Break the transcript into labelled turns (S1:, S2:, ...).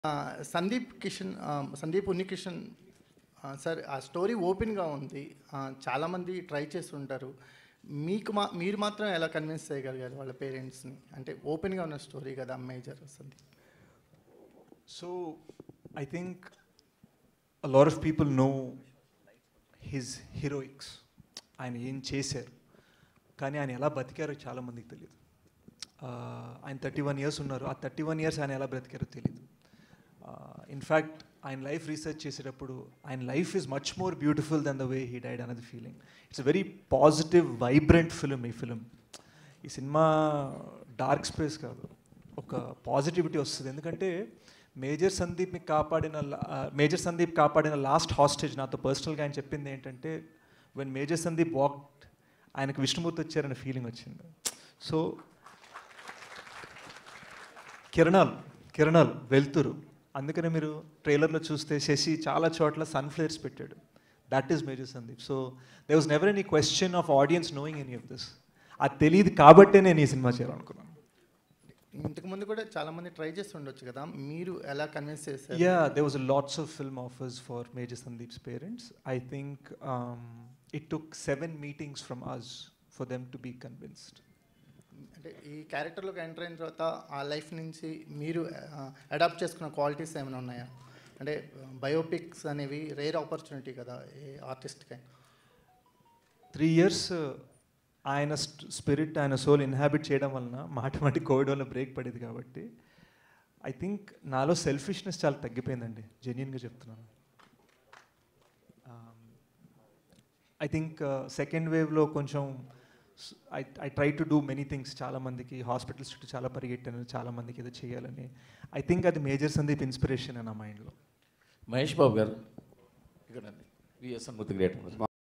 S1: ఆ, సందీప్ కిషన్ ఆ, సందీప్ ఉన్నికిషన్ ఆ, సార్ ఆ స్టోరీ ఓపెన్గా ఉంది ఆ, చాలామంది ట్రై చేస్తుంటారు మీకు మా మీరు మాత్రం ఎలా కన్విన్స్ చేయగలిగారు వాళ్ళ పేరెంట్స్ని అంటే ఓపెన్గా ఉన్న స్టోరీ కదా major Sandeep
S2: So I think a lot of people know his heroics. ఆయన ఏం చేశారు కానీ ఆయన ఎలా బతికారో చాలామందికి తెలియదు ఆయన థర్టీ వన్ ఇయర్స్ ఉన్నారు ఆ థర్టీ వన్ ఇయర్స్ ఆయన ఎలా బ్రతికారో తెలియదు ఇన్ఫ్యాక్ట్ ఆయన లైఫ్ రీసెర్చ్ చేసేటప్పుడు ఆయన life is much more beautiful than the way he died అనేది feeling it's very positive vibrant film ఈ ఫిలిం ఈ సినిమా డార్క్ స్పేస్ కాదు ఒక పాజిటివిటీ వస్తుంది ఎందుకంటే మేజర్ సందీప్ని కాపాడిన మేజర్ సందీప్ కాపాడిన లాస్ట్ హాస్టేజ్ నాతో పర్సనల్గా ఆయన చెప్పింది ఏంటంటే వెన్ మేజర్ సందీప్ వాక్ ఆయనకు విష్ణుమూర్తి వచ్చారనే ఫీలింగ్ వచ్చింది సో కిరణాలు కిరణాలు వెళ్తురు అందుకనే మీరు ట్రైలర్లో చూస్తే శశి చాలా చోట్ల సన్ఫ్లేర్స్ పెట్టాడు that is major Sandeep so there was never any question of audience knowing any of this అది తెలియదు కాబట్టే నేను ఈ సినిమా చేయాలనుకున్నాను
S1: ఇంతకుముందు కూడా చాలామంది ట్రై చేసి ఉండొచ్చు కదా మీరు ఎలా కన్విన్స్ చేశారు
S2: Yeah, there was a lots of film offers for Major Sandeep's parents. I think um, it took seven meetings from us for them to be convinced.
S1: అంటే ఈ క్యారెక్టర్లోకి ఎంటర్ అయిన తర్వాత ఆ లైఫ్ నుంచి మీరు అడాప్ట్ చేసుకున్న క్వాలిటీస్ ఏమైనా ఉన్నాయా అంటే బయోపిక్స్ అనేవి రేర్ ఆపర్చునిటీ కదా ఏ ఆర్టిస్ట్కి
S2: త్రీ ఇయర్స్ ఆయన స్పిరిట్ ఆయన సోల్ ఇన్హాబిట్ చేయడం వలన మాట మాటి కోవిడ్ వల్ల బ్రేక్ పడేది కాబట్టి ఐ థింక్ నాలో సెల్ఫిష్నెస్ చాలా తగ్గిపోయిందండి జెన్యున్గా చెప్తున్నాను ఐ థింక్ సెకండ్ వేవ్లో కొంచెం I I try to do many things చాలామందికి హాస్పిటల్స్ చుట్టూ చాలా పరిగెట్టాను చాలామందికి ఏదో చేయాలని ఐ థింక్ అది మేజర్ సందీప్ ఇన్స్పిరేషన్ నా మైండ్లో
S3: మహేష్ బాబు గారు ఇక్కడ విఎస్ఎన్ ముద్దు గ్రేట్